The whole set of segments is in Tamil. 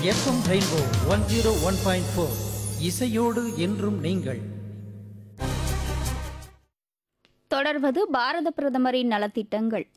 FM rainbow one zero one point four இசையோடு என்றும் நீங்கள் தொடர்வது பாரத பிரதமரின் நலத்திட்டங்கள்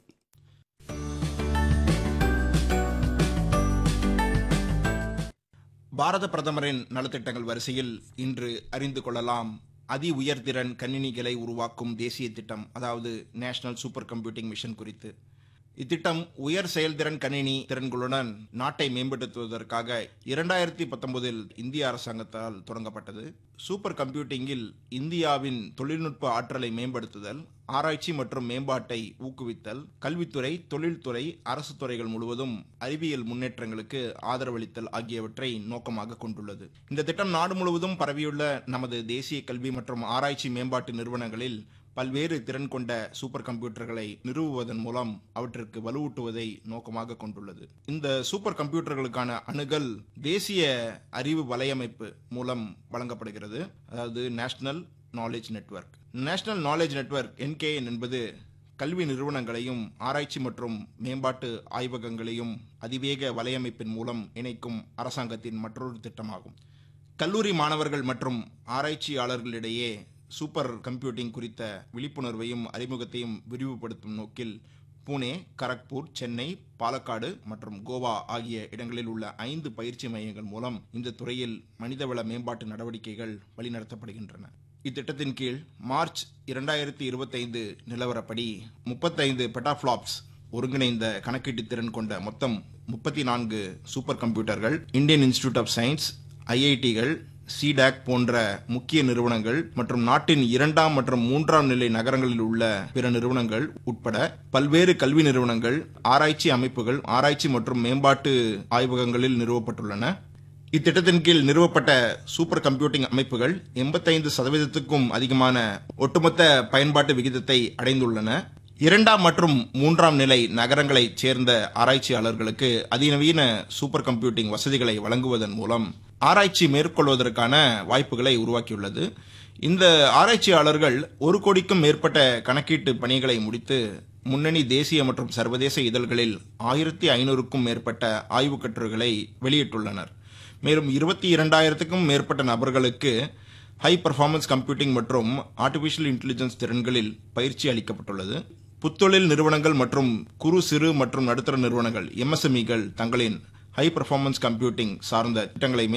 பாரத பிரதமரின் நலத்திட்டங்கள் வரிசையில் இன்று அறிந்து கொள்ளலாம் அதி உயர்திறன் கணினிகளை உருவாக்கும் தேசிய திட்டம் அதாவது நேஷனல் சூப்பர் கம்ப்யூட்டிங் மிஷன் குறித்து இத்திட்டம் உயர் செயல்திறன் கணினி திறன்களுடன் நாட்டை மேம்படுத்துவதற்காக இரண்டாயிரத்தி பத்தொன்பதில் இந்திய அரசாங்கத்தால் தொடங்கப்பட்டது சூப்பர் கம்ப்யூட்டிங்கில் இந்தியாவின் தொழில்நுட்ப ஆற்றலை மேம்படுத்துதல் ஆராய்ச்சி மற்றும் மேம்பாட்டை ஊக்குவித்தல் கல்வித்துறை தொழில்துறை அரசு துறைகள் முழுவதும் அறிவியல் முன்னேற்றங்களுக்கு ஆதரவளித்தல் ஆகியவற்றை நோக்கமாக கொண்டுள்ளது இந்த திட்டம் நாடு முழுவதும் பரவியுள்ள நமது தேசிய கல்வி மற்றும் ஆராய்ச்சி மேம்பாட்டு நிறுவனங்களில் பல்வேறு திறன் கொண்ட சூப்பர் கம்ப்யூட்டர்களை நிறுவுவதன் மூலம் அவற்றிற்கு வலுவூட்டுவதை நோக்கமாக கொண்டுள்ளது இந்த சூப்பர் கம்ப்யூட்டர்களுக்கான அணுகல் தேசிய அறிவு வலையமைப்பு மூலம் வழங்கப்படுகிறது அதாவது national knowledge network national knowledge network NKN என்பது கல்வி நிறுவனங்களையும் ஆராய்ச்சி மற்றும் மேம்பாட்டு ஆய்வகங்களையும் அதிவேக வலையமைப்பின் மூலம் இணைக்கும் அரசாங்கத்தின் மற்றொரு திட்டமாகும் கல்லூரி மாணவர்கள் மற்றும் ஆராய்ச்சியாளர்களிடையே சூப்பர் கம்ப்யூட்டிங் குறித்த விழிப்புணர்வையும் அறிமுகத்தையும் விரிவுபடுத்தும் நோக்கில் புனே கரக்பூர் சென்னை பாலக்காடு மற்றும் கோவா ஆகிய இடங்களில் உள்ள ஐந்து பயிற்சி மையங்கள் மூலம் இந்த துறையில் மனிதவள மேம்பாட்டு நடவடிக்கைகள் வழிநடத்தப்படுகின்றன இத்திட்டத்தின் கீழ் மார்ச் இரண்டாயிரத்தி இருபத்தைந்து நிலவரப்படி முப்பத்தைந்து பெட்டாஃப்ளாப்ஸ் ஒருங்கிணைந்த கணக்கீட்டு திறன் கொண்ட மொத்தம் முப்பத்தி நான்கு சூப்பர் கம்ப்யூட்டர்கள் இந்தியன் இன்ஸ்டிடியூட் ஆஃப் சயின்ஸ் ஐஐடிகள் சிடாக் போன்ற முக்கிய நிறுவனங்கள் மற்றும் நாட்டின் இரண்டாம் மற்றும் மூன்றாம் நிலை நகரங்களில் உள்ள பிற நிறுவனங்கள் உட்பட பல்வேறு கல்வி நிறுவனங்கள் ஆராய்ச்சி அமைப்புகள் ஆராய்ச்சி மற்றும் மேம்பாட்டு ஆய்வகங்களில் நிறுவப்பட்டுள்ளன இத்திட்டத்தின் கீழ் நிறுவப்பட்ட சூப்பர் கம்ப்யூட்டிங் அமைப்புகள் எண்பத்தைந்து சதவீதத்துக்கும் அதிகமான ஒட்டுமொத்த பயன்பாட்டு விகிதத்தை அடைந்துள்ளன இரண்டாம் மற்றும் மூன்றாம் நிலை நகரங்களைச் சேர்ந்த ஆராய்ச்சியாளர்களுக்கு அதிநவீன சூப்பர் கம்ப்யூட்டிங் வசதிகளை வழங்குவதன் மூலம் ஆராய்ச்சி மேற்கொள்வதற்கான வாய்ப்புகளை உருவாக்கியுள்ளது இந்த ஆராய்ச்சியாளர்கள் ஒரு கோடிக்கும் மேற்பட்ட கணக்கீட்டு பணிகளை முடித்து முன்னணி தேசிய மற்றும் சர்வதேச இதழ்களில் ஆயிரத்தி ஐநூறுக்கும் மேற்பட்ட ஆய்வுக் கட்டுரைகளை வெளியிட்டுள்ளனர் மேலும் இருபத்தி இரண்டாயிரத்துக்கும் மேற்பட்ட நபர்களுக்கு ஹை பர்ஃபார்மன்ஸ் கம்ப்யூட்டிங் மற்றும் ஆர்டிஃபிஷியல் இன்டெலிஜென்ஸ் திறன்களில் பயிற்சி அளிக்கப்பட்டுள்ளது புத்தொழில் நிறுவனங்கள் மற்றும் குறு சிறு மற்றும் நடுத்தர நிறுவனங்கள் எம்எஸ்எம்இகள் தங்களின் ஹை பர்ஃபார்மன்ஸ் கம்ப்யூட்டிங் சார்ந்த திட்டங்களை